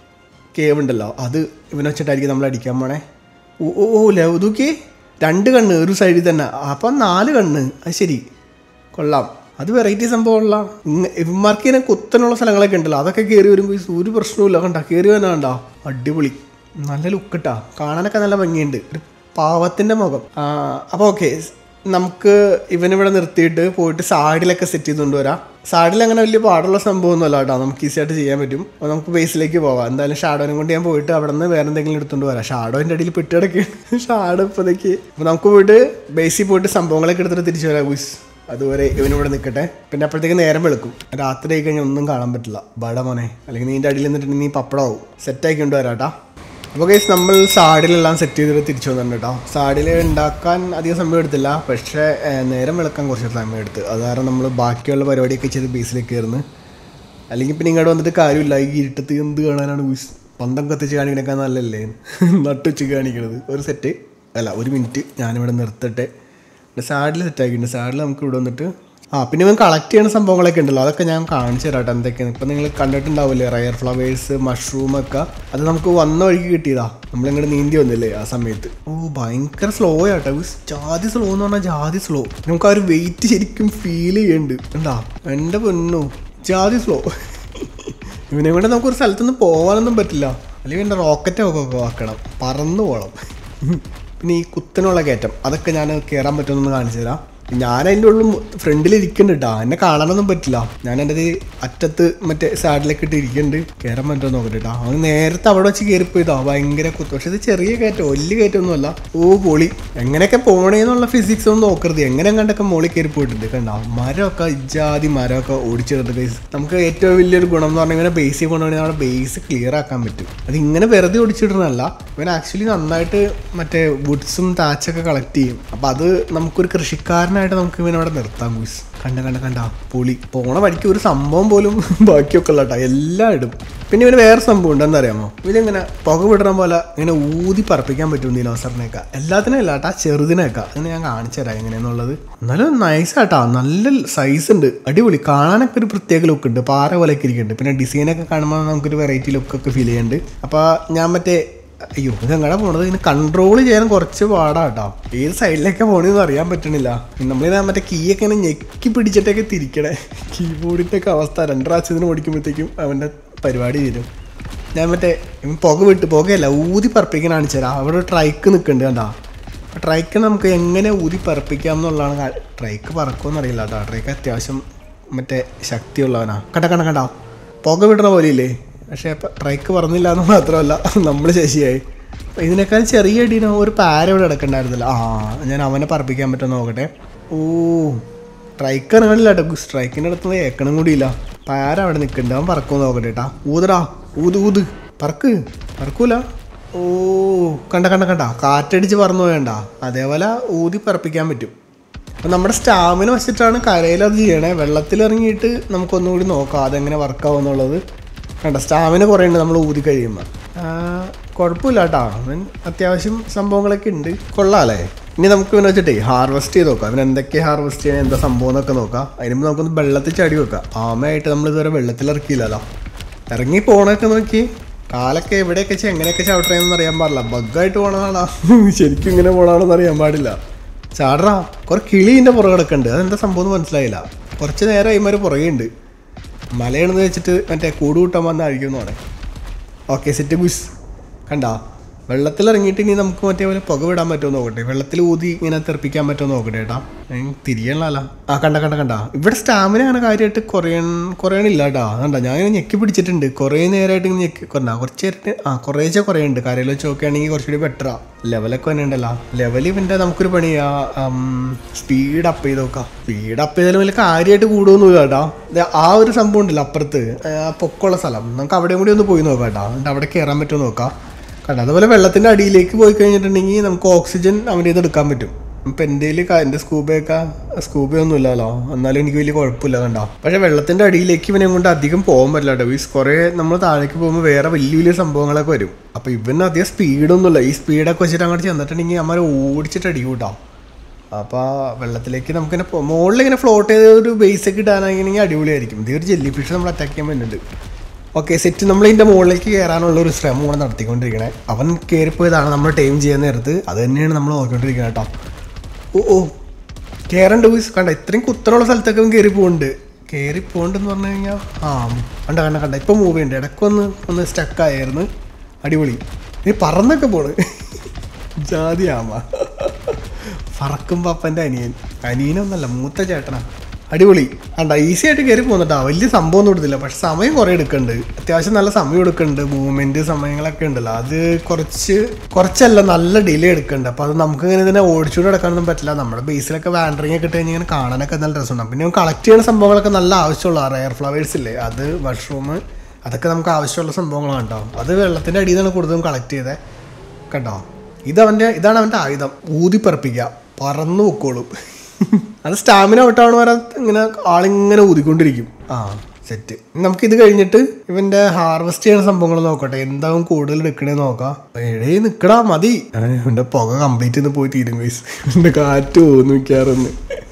Speaker 1: കേവ് ഉണ്ടല്ലോ അത് ഇവനെ വെച്ചിട്ടായിരിക്കും നമ്മൾ അടിക്കാൻ പോണേ ഓ ഓ ഓ ലൗദൂക്കി രണ്ട് കണ്ണ് ഒരു സൈഡിൽ തന്നെ അപ്പം നാല് കണ്ണ് അത് ശരി കൊള്ളാം അത് വെറൈറ്റി സംഭവമുള്ള ഇവന്മാർക്ക് ഇങ്ങനെ കുത്തനുള്ള സ്ഥലങ്ങളൊക്കെ ഉണ്ടല്ലോ അതൊക്കെ കയറി വരുമ്പോൾ ഒരു പ്രശ്നവുമില്ല കണ്ട കയറി വന്നാ കണ്ടോ അടിപൊളി നല്ല ലുക്ക് ഇട്ടാ കാണാനൊക്കെ നല്ല ഭംഗിയുണ്ട് ഒരു പാവത്തിൻ്റെ മുഖം അപ്പോൾ ഓക്കെ നമുക്ക് ഇവനിവിടെ നിർത്തിയിട്ട് പോയിട്ട് സാഡിലൊക്കെ സെറ്റ് ചെയ്ത് കൊണ്ടുവരാം സാഡിൽ അങ്ങനെ വലിയ പാടുള്ള സംഭവമൊന്നുമല്ല കേട്ടോ നമുക്ക് ഈസി ആയിട്ട് ചെയ്യാൻ പറ്റും അപ്പോൾ നമുക്ക് ബേസിലേക്ക് പോകാം എന്തായാലും ഷാഡോനെ കൊണ്ട് ഞാൻ പോയിട്ട് അവിടെ നിന്ന് വേറെ എന്തെങ്കിലും എടുത്തുകൊണ്ട് വരാം ഷാഡോൻ്റെ അടിയിൽ പെട്ടിടക്കാണ് ഷാഡോ ഇപ്പോഴത്തേക്ക് അപ്പോൾ നമുക്ക് പോയിട്ട് ബേസിൽ പോയിട്ട് സംഭവങ്ങളൊക്കെ എടുത്തിട്ട് തിരിച്ചു വരാം ഗുയിസ് അതുവരെ ഇവനിവിടെ നിൽക്കട്ടെ പിന്നെ അപ്പോഴത്തേക്ക് നേരം വെളുക്കും രാത്രി ആയി കഴിഞ്ഞാൽ ഒന്നും കാണാൻ പറ്റില്ല ബട മോനെ അല്ലെങ്കിൽ നീൻ്റെ അടിയിൽ നിന്നിട്ട് നീ പപ്പടമാവും സെറ്റാക്കി കൊണ്ടുവരാട്ടാ അപ്പോൾ കേസ് നമ്മൾ സാഡിലെല്ലാം സെറ്റ് ചെയ്തിട്ട് തിരിച്ചു വന്നിട്ടുണ്ട് കേട്ടോ സാഡിൽ ഉണ്ടാക്കാൻ അധികം സമയം എടുത്തില്ല പക്ഷേ ഏഹ്, നേരം വെളുക്കാൻ കുറച്ച് സമയം എടുത്ത് അത് കാരണം നമ്മൾ ബാക്കിയുള്ള പരിപാടിയൊക്കെ ചെയ്ത് ബേസിലേക്ക് കയറുന്നു അല്ലെങ്കിൽ പിന്നെ ഇങ്ങോട്ട് വന്നിട്ട് കാര്യമില്ല ഈ ഇരുട്ടത്ത് എന്ത് കാണാനാണ് ഉയ്സ്. പന്തം കത്തിച്ച് കാണിക്കണേക്കാൾ നല്ലല്ലേ നട്ടുച്ച് കാണിക്കണത് ഒരു സെറ്റ് അല്ല ഒരു മിനിറ്റ് ഞാനിവിടെ നിർത്തട്ടെ പിന്നെ സാഡിൽ സെറ്റാക്കിയിട്ടുണ്ട് സാഡിൽ നമുക്ക് ഇവിടെ വന്നിട്ട് ആ പിന്നെ ഇവൻ കളക്ട് ചെയ്യുന്ന സംഭവങ്ങളൊക്കെ ഉണ്ടല്ലോ അതൊക്കെ ഞാൻ കാണിച്ചു തരാം കേട്ടോ എന്തൊക്കെയാണ് ഇപ്പം നിങ്ങൾ കണ്ടിട്ടുണ്ടാവില്ലേ റയർ ഫ്ലവേഴ്സ് മഷ്റൂം ഒക്കെ അത് നമുക്ക് വന്ന വഴിക്ക് കിട്ടിയതാ നമ്മളിങ്ങോട്ട് നീന്തി വന്നില്ലേ ആ സമയത്ത് ഓ ഭയങ്കര സ്ലോ ആട്ടോ ഉയ്സ്. ജാതി സ്ലോ എന്ന് പറഞ്ഞാൽ ജാതി സ്ലോ നമുക്ക് ആ ഒരു വെയിറ്റ് ശരിക്കും ഫീൽ ചെയ്യുന്നുണ്ട് എന്താ എൻ്റെ പൊന്നോ ജാതി സ്ലോ ഇവനെ കൊണ്ട് നമുക്ക് ഒരു സ്ഥലത്തൊന്നും പോകാനൊന്നും പറ്റില്ല അല്ലെങ്കിൽ എൻ്റെ റോക്കറ്റ് ഒക്കെ ആക്കണം പറന്നു പോകണം പിന്നെ ഈ കുത്തനുള്ള കയറ്റം അതൊക്കെ ഞാൻ കയറാൻ പറ്റുമെന്ന് കാണിച്ചു തരാം ഞാൻ അതിൻ്റെ ഉള്ളിൽ ഫ്രണ്ടിൽ ഇരിക്കുന്നുണ്ട് കേട്ടോ എന്നെ കാണാനൊന്നും പറ്റില്ല ഞാൻ എൻ്റെ ഒരു അറ്റത്ത് മറ്റേ സാഡിലൊക്കെ ഇട്ട് ഇരിക്കുന്നുണ്ട് കയറാൻ പറ്റുമോ നോക്കട്ടെ കേട്ടോ അവൻ നേരത്തെ അവിടെ വെച്ച് കയറിപ്പോയതാ ഭയങ്കര കുത്ത് പക്ഷെ ഇത് ചെറിയ കയറ്റം വലിയ കയറ്റമൊന്നുമല്ല ഓ പൊളി എങ്ങനെയൊക്കെ പോണേന്നുള്ള ഫിസിക്സ് ഒന്നും നോക്കരുത് എങ്ങനെ കണ്ടൊക്കെ മോളിൽ കയറി പോയിട്ടുണ്ട് കണ്ടോ മരമൊക്കെ ഇജാതി മരമൊക്കെ ഓടിച്ചെടുത്ത് ബേസ് നമുക്ക് ഏറ്റവും വലിയൊരു ഗുണം എന്ന് പറഞ്ഞാൽ ഇങ്ങനെ ബേസിൽ കൊണ്ടുപോയി നമ്മുടെ ബേസ് ക്ലിയർ ആക്കാൻ പറ്റും അത് ഇങ്ങനെ വെറുതെ ഓടിച്ചിടുന്നതല്ല ഇവൻ ആക്ച്വലി നന്നായിട്ട് മറ്റേ വുഡ്സും താച്ചൊക്കെ കളക്ട് ചെയ്യും അപ്പം അത് നമുക്കൊരു കൃഷിക്കാരനായിട്ട് നമുക്ക് ഇവനവിടെ നിർത്താം ഗൂസ് കണ്ട കണ്ട കണ്ട പൊളി പോണ വഴിക്ക് ഒരു സംഭവം പോലും ബാക്കിയൊക്കെ ഉള്ള കേട്ടോ എല്ലാം ഇടും പിന്നെ ഇവന് വേറെ സംഭവം ഉണ്ട് എന്താ അറിയാമോ ഇവനിങ്ങനെ പുക വിടണ പോലെ ഇങ്ങനെ ഊതി പറപ്പിക്കാൻ പറ്റും ദിനോസറിനെയൊക്കെ എല്ലാത്തിനും അല്ല കേട്ടോ ചെറുതിനെയൊക്കെ അങ്ങനെ ഞാൻ കാണിച്ചു തരാം എങ്ങനെയാന്നുള്ളത് എന്നാലും നൈസ് ആട്ടാ നല്ല സൈസ് ഉണ്ട് അടിപൊളി കാണാനൊക്കെ ഒരു പ്രത്യേക ലുക്ക് ഉണ്ട് പാറ പോലെയൊക്കെ ഇരിക്കുന്നുണ്ട് പിന്നെ ഡിസൈനൊക്കെ കാണുമ്പോൾ നമുക്കൊരു വെറൈറ്റി ലുക്കൊക്കെ ഫീൽ ചെയ്യുന്നുണ്ട് അപ്പോൾ ഞാൻ മറ്റേ അയ്യോ ഇത് എങ്ങടെ പോണത് ഇതിന് കൺട്രോൾ ചെയ്യാൻ കുറച്ച് പാടാട്ടോ ഏത് സൈഡിലേക്ക് പോണെന്ന് അറിയാൻ പറ്റണില്ല നമ്മളിത് മറ്റേ കീയൊക്കെ ഇങ്ങനെ ഞെക്കി പിടിച്ചിട്ടൊക്കെ തിരിക്കണേ കീബോർഡിൻ്റെ ഒക്കെ അവസ്ഥ രണ്ട് പ്രാവശ്യത്തിന് ഓടിക്കുമ്പോഴത്തേക്കും അവൻ്റെ പരിപാടി തീരും ഞാൻ മറ്റേ ഇവൻ പുക വിട്ട് പുകയല്ല ഊതി പറപ്പിക്കാൻ കാണിച്ചു തരാം അവിടെ ഒരു ട്രൈക്ക് നിൽക്കുന്നുണ്ട് കണ്ടാ ട്രൈക്ക് നമുക്ക് എങ്ങനെ ഊതി പറപ്പിക്കാം എന്നുള്ളതാണ് കാ- ട്രൈക്ക് പറക്കുമെന്ന് അറിയില്ല കേട്ടോ ട്രൈക്ക് അത്യാവശ്യം മറ്റേ ശക്തിയുള്ളവനാ കണ്ട കണ്ട കണ്ട പുക വിടണ പോലെയില്ലേ പക്ഷേ ഇപ്പം ട്രൈക്ക് പറഞ്ഞില്ല എന്ന് മാത്രമല്ല നമ്മൾ ശശിയായി അപ്പം ഇതിനേക്കാൾ ചെറിയ അടീനോ ഒരു പാര ഇവിടെ കിടക്കണ്ടായിരുന്നില്ല ആ ഞാൻ അവനെ പറപ്പിക്കാൻ പറ്റുമോ നോക്കട്ടെ ഓ സ്ട്രൈക്ക് ഇറങ്ങണില്ല കേട്ടോ സ്ട്രൈക്കിൻ്റെ അടുത്ത് ഏക്കണം കൂടിയില്ല പാര അവിടെ നിൽക്കുന്നുണ്ട് അവൻ പറക്കുമോ നോക്കട്ടെ കേട്ടാ ഊതടാ ഊത് ഊത് പറക്ക് പറക്കൂല ഓ കണ്ട കണ്ട കണ്ട കാറ്റടിച്ച് പറന്നു പോയണ്ട അതേപോലെ ഊതി പറപ്പിക്കാൻ പറ്റും അപ്പം നമ്മുടെ സ്റ്റാമിന വെച്ചിട്ടാണ് കരയിൽ അത് ചെയ്യണേ വെള്ളത്തിലിറങ്ങിയിട്ട് നമുക്കൊന്നുകൂടി നോക്കാം അതെങ്ങനെ വർക്കാവും എന്നുള്ളത് കണ്ട സ്റ്റാമിന കുറേ ഉണ്ട് നമ്മൾ ഊതി കഴിയുമ്പോൾ കുഴപ്പമില്ല കേട്ടോ അവൻ അത്യാവശ്യം സംഭവങ്ങളൊക്കെ ഉണ്ട് കൊള്ളാമല്ലേ ഇനി നമുക്ക് ഇവനെ വെച്ചിട്ടേ ഹാർവെസ്റ്റ് ചെയ്ത് നോക്കാം അവൻ എന്തൊക്കെ ഹാർവെസ്റ്റ് ചെയ്യാൻ എന്താ സംഭവം എന്നൊക്കെ നോക്കാം അതിന് മുമ്പ് നമുക്കൊന്ന് വെള്ളത്തിൽ ചടി വെക്കാം ആമയായിട്ട് നമ്മൾ ഇതുവരെ വെള്ളത്തിൽ ഇറക്കിയില്ലല്ലോ ഇറങ്ങി പോണൊക്കെ നോക്കി കാലൊക്കെ എവിടെയൊക്കെ വെച്ച് എങ്ങനെയൊക്കെ ചവിട്ടണമെന്ന് അറിയാൻ പാടില്ല ബഗ്ഗായിട്ട് പോണതാണോ ശരിക്കും ഇങ്ങനെ പോണതാണെന്ന് അറിയാൻ പാടില്ല ചാടറാ കുറെ കിളീൻ്റെ പുറകിടക്കെ ഉണ്ട് അതെന്താ സംഭവം എന്ന് മനസ്സിലായില്ല കുറച്ച് നേരം അയിമാര് പുറകെ ഉണ്ട് മലയാണെന്ന് വെച്ചിട്ട് മറ്റേ കൂട് കൂട്ടാൻ വന്ന അഴിക്കുന്നാണ് ഓക്കെ സെറ്റ് ബുസ് കണ്ടാ വെള്ളത്തിലിറങ്ങിയിട്ട് ഇനി നമുക്ക് മറ്റേ പോലെ പുക വിടാൻ പറ്റുമോ നോക്കട്ടെ വെള്ളത്തിൽ ഊതി ഇങ്ങനെ തെറിപ്പിക്കാൻ പറ്റുമോ നോക്കട്ടെ ഏട്ടാ തിരിയണല്ല ആ കണ്ട കണ്ട കണ്ട ഇവിടെ സ്റ്റാമിന അങ്ങനെ കാര്യമായിട്ട് കുറയൺ കുറയണില്ല കേട്ടാ കണ്ട ഞാൻ ഇങ്ങനെ ഞെക്കി പിടിച്ചിട്ടുണ്ട് കുറേ നേരമായിട്ട് ഇങ്ങനെ ഞെക്കി കൊണ്ടാ കുറച്ച് നേരത്തെ ആ കുറേശ്ശെ കുറയുണ്ട് കരയിൽ വെച്ച് നോക്കുകയാണെങ്കിൽ കുറച്ചുകൂടി ബെറ്ററാ ലെവലൊക്കെ തന്നെ ഉണ്ടല്ലോ ലെവൽ ഇവൻ്റെ നമുക്കൊരു പണിയാ സ്പീഡ് അപ്പ് ചെയ്ത് നോക്കാം സ്പീഡ് അപ്പ് ചെയ്താലും വലിയ കാര്യമായിട്ട് കൂടുമൊന്നുമില്ല കേട്ടാ ദേ ആ ഒരു സംഭവം ഉണ്ടല്ലോ അപ്പുറത്ത് ആ പൊക്കമുള്ള സ്ഥലം നമുക്ക് അവിടെയും കൂടി ഒന്ന് പോയി നോക്കാം കേട്ടോ എന്നിട്ട് അവിടെ കയറാൻ പറ്റുമോ നോക്കാം കണ്ട അതുപോലെ വെള്ളത്തിൻ്റെ അടിയിലേക്ക് പോയി കഴിഞ്ഞിട്ടുണ്ടെങ്കിൽ നമുക്ക് ഓക്സിജൻ അവൻ്റെ ഇത് എടുക്കാൻ പറ്റും ഇപ്പം എൻ്റെ എൻ്റെ സ്കൂബയൊക്കെ സ്കൂബയൊന്നും ഇല്ലല്ലോ എന്നാലും എനിക്ക് വലിയ കുഴപ്പമില്ല കണ്ടോ പക്ഷേ വെള്ളത്തിൻ്റെ അടിയിലേക്ക് ഇവനെ കൊണ്ട് അധികം പോകാൻ പറ്റില്ല കേട്ടോ ഈ കുറേ നമ്മൾ താഴേക്ക് പോകുമ്പോൾ വേറെ വലിയ വലിയ സംഭവങ്ങളൊക്കെ വരും അപ്പോൾ ഇവന് അധികം സ്പീഡൊന്നുമില്ല ഈ സ്പീഡൊക്കെ വെച്ചിട്ട് അങ്ങോട്ട് ചെന്നിട്ടുണ്ടെങ്കിൽ അമ്മ ഓടിച്ചിട്ട് അടി കൂട്ടാം അപ്പോൾ വെള്ളത്തിലേക്ക് നമുക്കിങ്ങനെ പോ- മുകളിൽ ഇങ്ങനെ ഫ്ലോട്ട് ചെയ്ത ഒരു ബേസ് ഒക്കെ ഇടാനാണെങ്കിൽ അടിപൊളിയായിരിക്കും ഇതേ ഒരു ജെല്ലി ഫിഷ് നമ്മൾ അറ്റാക്ക് ചെയ്യാൻ പറ്റുന്നുണ്ട് ഓക്കെ സെറ്റ് നമ്മൾ ഇതിൻ്റെ മുകളിലേക്ക് കയറാനുള്ള ഒരു ശ്രമമാണ് നടത്തിക്കൊണ്ടിരിക്കണേ അവൻ കയറിപ്പോയതാണ് നമ്മൾ ടൈം ചെയ്യാൻ നേരത്ത് അത് തന്നെയാണ് നമ്മൾ നോക്കിക്കൊണ്ടിരിക്കുന്നത് കേട്ടോ ഓ ഓ കയറണ്ട് ബോയ്സ് കണ്ട ഇത്രയും കുത്തനുള്ള സ്ഥലത്തൊക്കെ അവൻ കയറി പോകുന്നുണ്ട് കയറി പോകണ്ടെന്ന് പറഞ്ഞു കഴിഞ്ഞാൽ ആ കണ്ട കണ്ട കണ്ട ഇപ്പം മൂവ് ചെയ്യുന്നുണ്ട് ഇടയ്ക്കൊന്ന് ഒന്ന് സ്റ്റക്കായിരുന്നു അടിപൊളി നീ പറന്നൊക്കെ പോണ് ജാതി ആമ പറക്കും പപ്പൻ്റെ അനിയൻ അനിയനൊന്നല്ല മൂത്ത ചേട്ടനാ അടിപൊളി കണ്ട ഈസി ആയിട്ട് കയറി പോകുന്നുട്ടാ വലിയ സംഭവം ഒന്നും എടുത്തില്ല പക്ഷെ സമയം കുറേ എടുക്കുന്നുണ്ട് അത്യാവശ്യം നല്ല സമയം എടുക്കുന്നുണ്ട് മൂവ്മെന്റ് സമയങ്ങളൊക്കെ ഉണ്ടല്ലോ അത് കുറച്ച് കുറച്ചല്ല നല്ല ഡിലേ എടുക്കുന്നുണ്ട് അപ്പോൾ അത് നമുക്ക് ഇങ്ങനെ ഇതിനെ ഓടിച്ചുകൊണ്ട് നടക്കാനൊന്നും പറ്റില്ല നമ്മുടെ ബേസിലൊക്കെ വാൻഡറിങ് ഒക്കെ ഇട്ട് കഴിഞ്ഞാൽ ഇങ്ങനെ കാണാനൊക്കെ നല്ല രസമുണ്ടാകും പിന്നെ കളക്ട് ചെയ്യുന്ന സംഭവങ്ങളൊക്കെ നല്ല ആവശ്യമുള്ള റയർ ഫ്ലവേഴ്സ് ഇല്ലേ അത് മഷ്റൂം അതൊക്കെ നമുക്ക് ആവശ്യമുള്ള സംഭവങ്ങളാണ് കേട്ടോ അത് വെള്ളത്തിൻ്റെ അടിയിൽ നിന്നാണ് കൂടുതലും കളക്ട് ചെയ്തത് കണ്ടോ ഇതവൻ്റെ ഇതാണ് അവൻ്റെ ആയുധം ഊതിപ്പറപ്പിക്കുക പറന്നു പൊക്കോളും അത് സ്റ്റാമിന ഔട്ടാവണ വരെ ഇങ്ങനെ ആളിങ്ങനെ ഊതിക്കൊണ്ടിരിക്കും ആ സെറ്റ് നമുക്കിത് കഴിഞ്ഞിട്ട് ഇവന്റെ ഹാർവെസ്റ്റ് ചെയ്യുന്ന സംഭവങ്ങൾ നോക്കട്ടെ എന്താവും കൂടുതൽ എടുക്കണേ നോക്കാം എഴേ നിക്കടാ മതി ആ, ഇവന്റെ പുക കംപ്ലീറ്റ് ചെയ്ത് പോയി തീരും ഗൈസ് ഇവന്റെ കാറ്റ് പോകുന്നു മിക്കാറൊന്ന്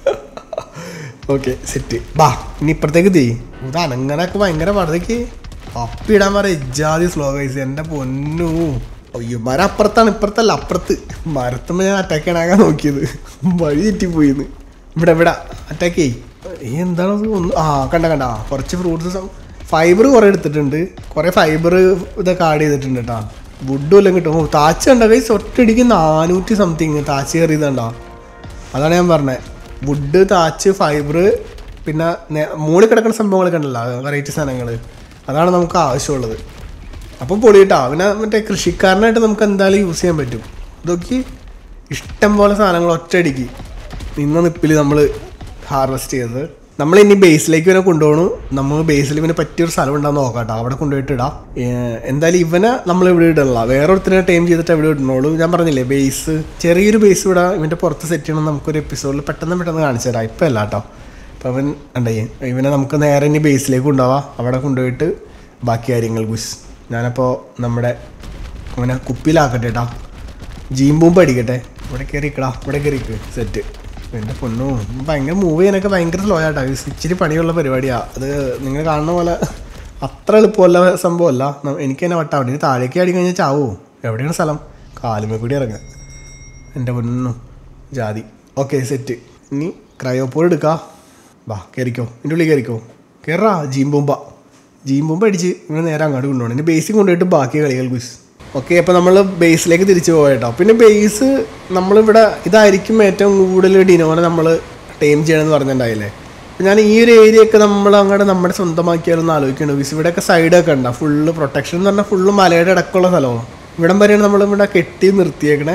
Speaker 1: ഓക്കെ സെറ്റ് ബാ ഇനി ഇപ്പുറത്തേക്ക് തീ ഇത് അനങ്ങനൊക്കെ ഭയങ്കര പടത്തേക്ക് അപ്പിടാൻ പറ ഇജാതി സ്ലോ ഗൈസ് എൻ്റെ പൊന്നു അയ്യോ മരം അപ്പുറത്താണ് ഇപ്പുറത്തല്ല അപ്പുറത്ത് മരത്തുമ്പോൾ ഞാൻ അറ്റാക്ക് ചെയ്യാനാകാൻ നോക്കിയത് വഴി തെറ്റിപ്പോയിന്ന് ഇവിടെ ഇവിടെ അറ്റാക്ക് ചെയ് ഈ എന്താണ് ഇത് ഒന്ന് ആ കണ്ട കണ്ട ആ, കുറച്ച് ഫ്രൂട്ട്സ് ഫൈബർ കുറേ എടുത്തിട്ടുണ്ട് കുറേ ഫൈബർ ഇതൊക്കെ ആഡ് ചെയ്തിട്ടുണ്ട് കേട്ടോ വുഡും എല്ലാം കിട്ടും ഓ താച്ച കണ്ട കൈസ് ഒറ്റയടിക്ക് നാനൂറ്റി സംതിങ് താച്ച് കയറിയതുണ്ടോ അതാണ് ഞാൻ പറഞ്ഞത് വുഡ് താച്ച് ഫൈബർ പിന്നെ നേ- മുകളിൽ കിടക്കുന്ന സംഭവങ്ങളൊക്കെ ഉണ്ടല്ലോ വെറൈറ്റി സാധനങ്ങൾ അതാണ് നമുക്ക് ആവശ്യമുള്ളത് അപ്പം പൊളിയിട്ടാ പിന്നെ മറ്റേ കൃഷിക്കാരനായിട്ട് നമുക്ക് എന്തായാലും യൂസ് ചെയ്യാൻ പറ്റും ഇതൊക്കെ ഇഷ്ടം പോലെ സാധനങ്ങൾ ഒറ്റയടിക്ക് നിന്ന നിപ്പിൽ നമ്മൾ ഹാർവെസ്റ്റ് ചെയ്തത് നമ്മൾ ഇനി ബേസിലേക്ക് ഇവനെ കൊണ്ടുപോകണു നമ്മൾ ബേസിൽ ഇവന് പറ്റിയൊരു സ്ഥലം ഉണ്ടാകുന്ന നോക്കാട്ടോ അവിടെ കൊണ്ടുപോയിട്ട് ഇടാം ഏർ എന്തായാലും ഇവനെ നമ്മൾ ഇവിടെ ഇടണില്ല വേറൊരുത്തിനെ ടൈം ചെയ്തിട്ട് ഇവിടെ ഇടണോളൂ ഞാൻ പറഞ്ഞില്ലേ ബേസ് ചെറിയൊരു ബേസ് ഇവിടെ ഇവൻ്റെ പുറത്ത് സെറ്റ് ചെയ്യണം നമുക്കൊരു എപ്പിസോഡിൽ പെട്ടെന്ന് പെട്ടെന്ന് കാണിച്ചു തരാം ഇപ്പം അല്ല കേട്ടോ അപ്പം അവൻ ഉണ്ടേ ഇവനെ നമുക്ക് നേരെ ഇനി ബേസിലേക്ക് കൊണ്ടുപോവാം അവിടെ കൊണ്ടുപോയിട്ട് ബാക്കി കാര്യങ്ങൾ ഗുസ് ഞാനപ്പോൾ നമ്മുടെ അവനെ കുപ്പിയിലാക്കട്ടെ കേട്ടോ ജീം ബൂമ്പ് അടിക്കട്ടെ ഇവിടെ കയറിക്കടാ ഇവിടെ കയറിക്ക് സെറ്റ് എൻ്റെ പൊന്നു ഭയങ്കര മൂവ് ചെയ്യാനൊക്കെ ഭയങ്കര സ്ലോ ആയിട്ടാ ഇത് ഇച്ചിരി പണിയുള്ള പരിപാടിയാണ് അത് നിങ്ങൾ കാണുന്ന പോലെ അത്ര എളുപ്പമല്ല സംഭവമല്ല ന- എനിക്ക് തന്നെ വട്ടാ അവിടെ താഴേക്ക് അടി കഴിഞ്ഞാൽ ചാവോ എവിടെയാണ് സ്ഥലം കാലുമേ കൂടി ഇറങ്ങുക എൻ്റെ പൊന്നു ജാതി ഓക്കെ സെറ്റ് ഇനി ക്രയോപ്പോൾ എടുക്കാം വാ കയറിക്കോ എൻ്റെ ഉള്ളിൽ കയറിക്കോ കയറാ ജീം ബൂമ്പ ജീം ബൂമ്പ അടിച്ച് ഇങ്ങനെ നേരെ അങ്ങോട്ട് കൊണ്ടുപോകണം ഇനി ബേസിൽ കൊണ്ടുപോയിട്ട് ബാക്കി കളികൾ കുസ് ഓക്കെ അപ്പോൾ നമ്മൾ ബേസിലേക്ക് തിരിച്ചു പോയിട്ടോ പിന്നെ ബേസ് നമ്മളിവിടെ ഇതായിരിക്കും ഏറ്റവും കൂടുതൽ ഡിനോനെ നമ്മൾ ടൈം ചെയ്യണമെന്ന് പറഞ്ഞിട്ടുണ്ടായില്ലേ അപ്പോൾ ഞാൻ ഈ ഒരു ഏരിയ ഒക്കെ നമ്മൾ അങ്ങോട്ട് നമ്മുടെ സ്വന്തമാക്കിയാലൊന്ന് ആലോചിക്കണം ബീസ് ഇവിടെയൊക്കെ സൈഡൊക്കെ ഉണ്ടാ ഫുള്ള് പ്രൊട്ടക്ഷൻ എന്ന് പറഞ്ഞാൽ ഫുള്ള് മലയുടെ ഇടക്കുള്ള സ്ഥലമാണ് ഇവിടം വരെയാണ് നമ്മളിവിടെ കെട്ടി നിർത്തിയേക്കണേ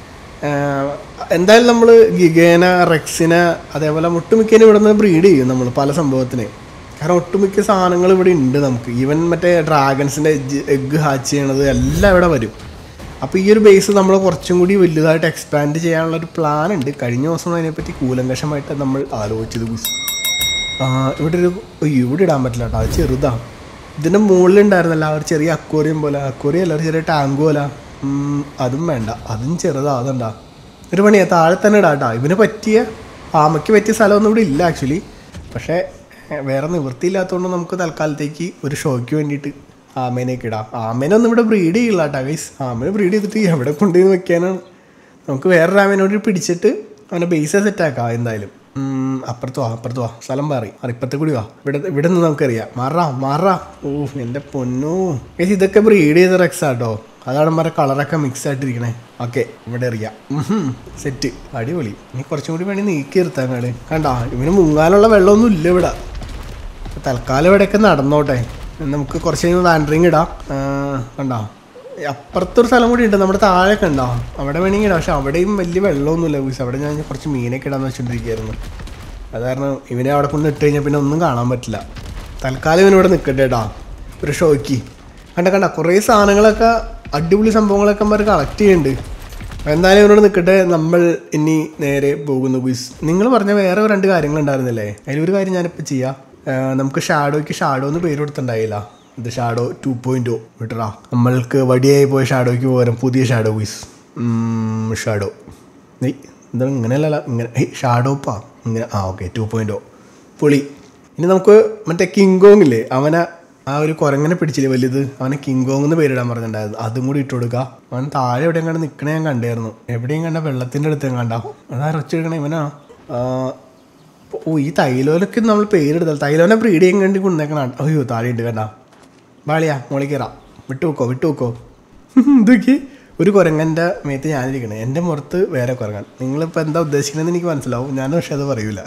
Speaker 1: ആഹ് എന്തായാലും നമ്മൾ ഗിഗേന റെക്സിനെ അതേപോലെ ഒട്ടുമിക്കേനെ ഇവിടെ നിന്ന് ബ്രീഡ് ചെയ്യും നമ്മൾ പല സംഭവത്തിന് കാരണം ഒട്ടുമിക്ക സാധനങ്ങൾ ഇവിടെ ഉണ്ട് നമുക്ക് ഈവൻ മറ്റേ ഡ്രാഗൺസിൻ്റെ എഗ്ഗ് ഹാച്ച് ചെയ്യണത് എല്ലാം ഇവിടെ വരും അപ്പോൾ ഈ ഒരു ബേസ് നമ്മൾ കുറച്ചും കൂടി വലുതായിട്ട് എക്സ്പാൻഡ് ചെയ്യാനുള്ള ഒരു പ്ലാൻ ഉണ്ട് കഴിഞ്ഞ ദിവസം അതിനെപ്പറ്റി കൂലങ്കഷമായിട്ട് നമ്മൾ ആലോചിച്ചത് ഗുസ് ആ ഇവിടെ ഒരു അയ്യോ, ഇവിടെ ഇടാൻ പറ്റില്ല കേട്ടോ അത് ചെറുതാണ് ഇതിൻ്റെ മുകളിലുണ്ടായിരുന്നല്ല ആ ഒരു ചെറിയ അക്വോറിയം പോലെ അക്വോറിയം അല്ല ഒരു ചെറിയ ടാങ്ക് പോലെ ഉം, അതും വേണ്ട അതും ചെറുതാ അതുണ്ടാ ഒരു പണിയാ താഴെ തന്നെ ഇടാം കേട്ടോ ഇവന് പറ്റിയ ആമയ്ക്ക് പറ്റിയ സ്ഥലമൊന്നും ഇവിടെ ഇല്ല ആക്ച്വലി പക്ഷേ ഏ, വേറെ നിവൃത്തിയില്ലാത്തതുകൊണ്ട് നമുക്ക് തൽക്കാലത്തേക്ക് ഒരു ഷോയ്ക്ക് വേണ്ടിയിട്ട് ആമേനെയൊക്കെ ഇടാം ആമേനൊന്നും ഇവിടെ ബ്രീഡ് ചെയ്യില്ല കേട്ടോ ഗൈസ് ആമേനെ ബ്രീഡ് ചെയ്തിട്ട് എവിടെ കൊണ്ടുപോയി വെക്കാനാണ് നമുക്ക് വേറൊരു ആമേനോട് പിടിച്ചിട്ട് അവനെ ബേസ് സെറ്റാക്കാം എന്തായാലും ഉം, അപ്പുറത്ത് വാ അപ്പുറത്ത് വാ സ്ഥലം മാറി ഇപ്പത്തെ കൂടി വാ ഇവിടെ ഇവിടെ നിന്ന് നമുക്കറിയാം മാറാ മാറാ ഓ എൻ്റെ പൊന്നോ ഗൈസ് ഇതൊക്കെ ബ്രീഡ് ചെയ്ത റെക്സ് ആട്ടോ അതാണ് മര കളറൊക്കെ മിക്സ് ആയിട്ടിരിക്കണേ ഓക്കെ ഇവിടെ അറിയാം സെറ്റ് അടിപൊളി ഇനി കുറച്ചും കൂടി വേണി നീക്കി നിർത്താൻ കാട് കണ്ടാ ഇവന് മുങ്ങാനുള്ള വെള്ളമൊന്നും ഇല്ല ഇവിടെ തൽക്കാലം ഇവിടെയൊക്കെ നടന്നോട്ടെ നമുക്ക് കുറച്ച് കഴിയുമ്പോൾ വാൻഡറിങ് ഇടാം ആ, കണ്ടോ അപ്പുറത്തൊരു സ്ഥലം കൂടി ഉണ്ട് നമ്മുടെ താഴെയൊക്കെ ഉണ്ടോ അവിടെ വേണമെങ്കിൽ ഇടാം പക്ഷെ അവിടെയും വലിയ വെള്ളമൊന്നുമില്ല ഗൂസ് അവിടെ ഞാൻ കുറച്ച് മീനൊക്കെ ഇടാന്ന് വെച്ചോണ്ടിരിക്കുകയായിരുന്നു അത് കാരണം ഇവനെ അവിടെ കൊണ്ട് ഇട്ട് കഴിഞ്ഞാൽ പിന്നെ ഒന്നും കാണാൻ പറ്റില്ല തൽക്കാലം ഇവനിവിടെ നിൽക്കട്ടെ കേട്ടോ ഒരു ഷോയ്ക്ക് കണ്ട കണ്ട കുറേ സാധനങ്ങളൊക്കെ അടിപൊളി സംഭവങ്ങളൊക്കെ അവർ കളക്ട് ചെയ്യുന്നുണ്ട് എന്തായാലും ഇവരോട് നിൽക്കട്ടെ നമ്മൾ ഇനി നേരെ പോകുന്നു ബീസ് നിങ്ങൾ പറഞ്ഞ വേറെ രണ്ട് കാര്യങ്ങളുണ്ടായിരുന്നില്ലേ അതിലൊരു കാര്യം ഞാനിപ്പോൾ ചെയ്യാം ആ, നമുക്ക് ഷാഡോയ്ക്ക് ഷാഡോ എന്ന് പേര് കൊടുത്തിട്ടുണ്ടായില്ല ഇത് ഷാഡോ ടു പോയിന്റ് ഓ വിട്ടറാ നമ്മൾക്ക് വടിയായി പോയ ഷാഡോയ്ക്ക് പകരം പുതിയ ഷാഡോ ബീസ് ഷാഡോ നെയ് എന്താ ഇങ്ങനെയല്ല ഇങ്ങനെ ഏയ് ഷാഡോപ്പാ ഇങ്ങനെ ആ ഓക്കെ ടു പോയിന്റ് ഓ പുളി ഇനി നമുക്ക് മറ്റേ കിങ്കോങ് ഇല്ലേ അവനെ ആ ഒരു കുരങ്ങനെ പിടിച്ചില്ലേ വലുത് അവനെ കിങ്കോങ് എന്ന് പേരിടാൻ പറഞ്ഞിട്ടുണ്ടായിരുന്നു അതും കൂടി ഇട്ട് കൊടുക്കുക അവൻ താഴെ എവിടെയും കണ്ട് നിൽക്കണേ ഞാൻ കണ്ടായിരുന്നു എവിടെയും കണ്ട വെള്ളത്തിൻ്റെ അടുത്ത് ഞാൻ കണ്ട അതാ വെച്ചെടുക്കണേ ഇവനാ ആ, ഓ ഈ തൈലോലൊക്കെ നമ്മൾ പേരെടുത്താൽ തൈലോനെ ബ്രീഡ് ചെയ്യാൻ വേണ്ടി കൊണ്ടേക്കണം അയ്യോ താഴെ ഇട്ട് കണ്ട വാളിയാ മോളി കയറാം വിട്ടു വെക്കോ വിട്ടു വെക്കോ ഇതൊക്കെ ഒരു കുരങ്ങൻ്റെ മേത്ത് ഞാനിരിക്കണേ എൻ്റെ പുറത്ത് വേറെ കുരങ്ങൻ നിങ്ങളിപ്പോൾ എന്താ ഉദ്ദേശിക്കണമെന്ന് എനിക്ക് മനസ്സിലാവും ഞാൻ പക്ഷെ അത് പറയൂല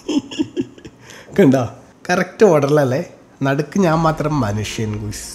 Speaker 1: കണ്ട കറക്റ്റ് ഓർഡറിലല്ലേ നടുക്ക് ഞാൻ മാത്രം മനുഷ്യൻ ഗുസ്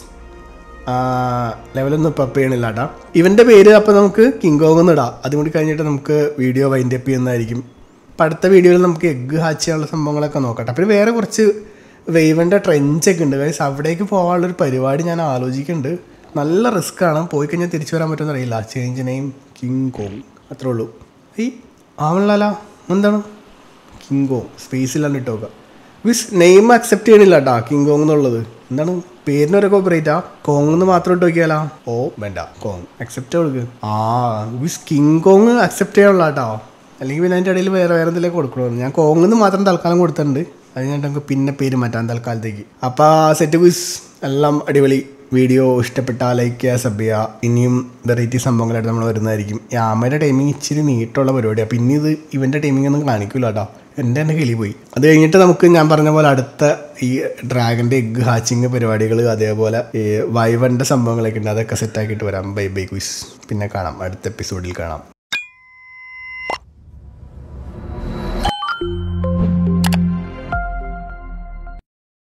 Speaker 1: ലെവലൊന്നും ഇപ്പോൾ ചെയ്യണില്ല കേട്ടാ ഇവൻ്റെ പേര് അപ്പോൾ നമുക്ക് കിങ് കോങ് എന്ന് ഇടാം അതും കൂടി കഴിഞ്ഞിട്ട് നമുക്ക് വീഡിയോ വൈൻഡ് അപ്പ് ചെയ്യുന്നതായിരിക്കും അപ്പം അടുത്ത വീഡിയോയിൽ നമുക്ക് എഗ്ഗ് ഹാച്ച് ചെയ്യാനുള്ള സംഭവങ്ങളൊക്കെ നോക്കട്ടെ പിന്നെ വേറെ കുറച്ച് വെയ്വൻ്റെ ട്രെഞ്ചൊക്കെ ഉണ്ട് ഗൈസ് അവിടേക്ക് പോകാനുള്ളൊരു പരിപാടി ഞാൻ ആലോചിക്കുന്നുണ്ട് നല്ല റിസ്ക് ആണ് പോയി കഴിഞ്ഞാൽ തിരിച്ചു വരാൻ പറ്റുമെന്ന് അറിയില്ല ചേഞ്ച് നെയിം കിങ് കോങ് അത്രേ ഉള്ളൂ ഈ ആവണല്ലോ എന്താണ് കിങ്കോ സ്പേസിലാണ് ഇട്ട് നോക്കുക വിസ് നെയിം അക്സെപ്റ്റ് ചെയ്യണില്ല കേട്ടാ കിങ് കോങ് എന്നുള്ളത് എന്താണ് പേരിനൊരു കോപ്പറേറ്റാ കോങ് എന്ന് മാത്രം ഇട്ട് നോക്കിയാലോ ഓ വേണ്ട കോങ് അക്സെപ്റ്റ് കൊടുക്ക് ആ വിസ് കിങ് കോങ് അക്സെപ്റ്റ് ചെയ്യാനുള്ള കേട്ടോ അല്ലെങ്കിൽ പിന്നെ അതിൻ്റെ ഇടയിൽ വേറെ വേറെ എന്തെങ്കിലും കൊടുക്കണമെന്ന് ഞാൻ കോങ് എന്ന് മാത്രം തൽക്കാലം കൊടുത്തിട്ടുണ്ട് അത് ഞാൻ നമുക്ക് പിന്നെ പേര് മാറ്റാം തൽക്കാലത്തേക്ക് അപ്പോൾ സെറ്റ് വിസ് എല്ലാം അടിപൊളി വീഡിയോ ഇഷ്ടപ്പെട്ട ലൈക്ക് ചെയ്യുക സബ് ചെയ്യുക ഇനിയും വെറൈറ്റി സംഭവങ്ങളായിട്ട് നമ്മൾ വരുന്നതായിരിക്കും ഈ ആമയുടെ ടൈമിങ് ഇച്ചിരി നീട്ടുള്ള പരിപാടിയാണ് പിന്നെ ഇത് ഇവൻ്റെ ടൈമിംഗ് ഒന്നും കാണിക്കില്ല കേട്ടോ എൻ്റെ തന്നെ കിളി പോയി അത് കഴിഞ്ഞിട്ട് നമുക്ക് ഞാൻ പറഞ്ഞ പോലെ അടുത്ത ഈ ഡ്രാഗൻ്റെ എഗ് ഹാച്ചിങ് പരിപാടികൾ അതേപോലെ ഈ വൈവൻ്റെ സംഭവങ്ങളൊക്കെ ഉണ്ട് അതൊക്കെ സെറ്റാക്കിയിട്ട് വരാം ബൈ ബൈ ക്വിസ് പിന്നെ കാണാം അടുത്ത എപ്പിസോഡിൽ കാണാം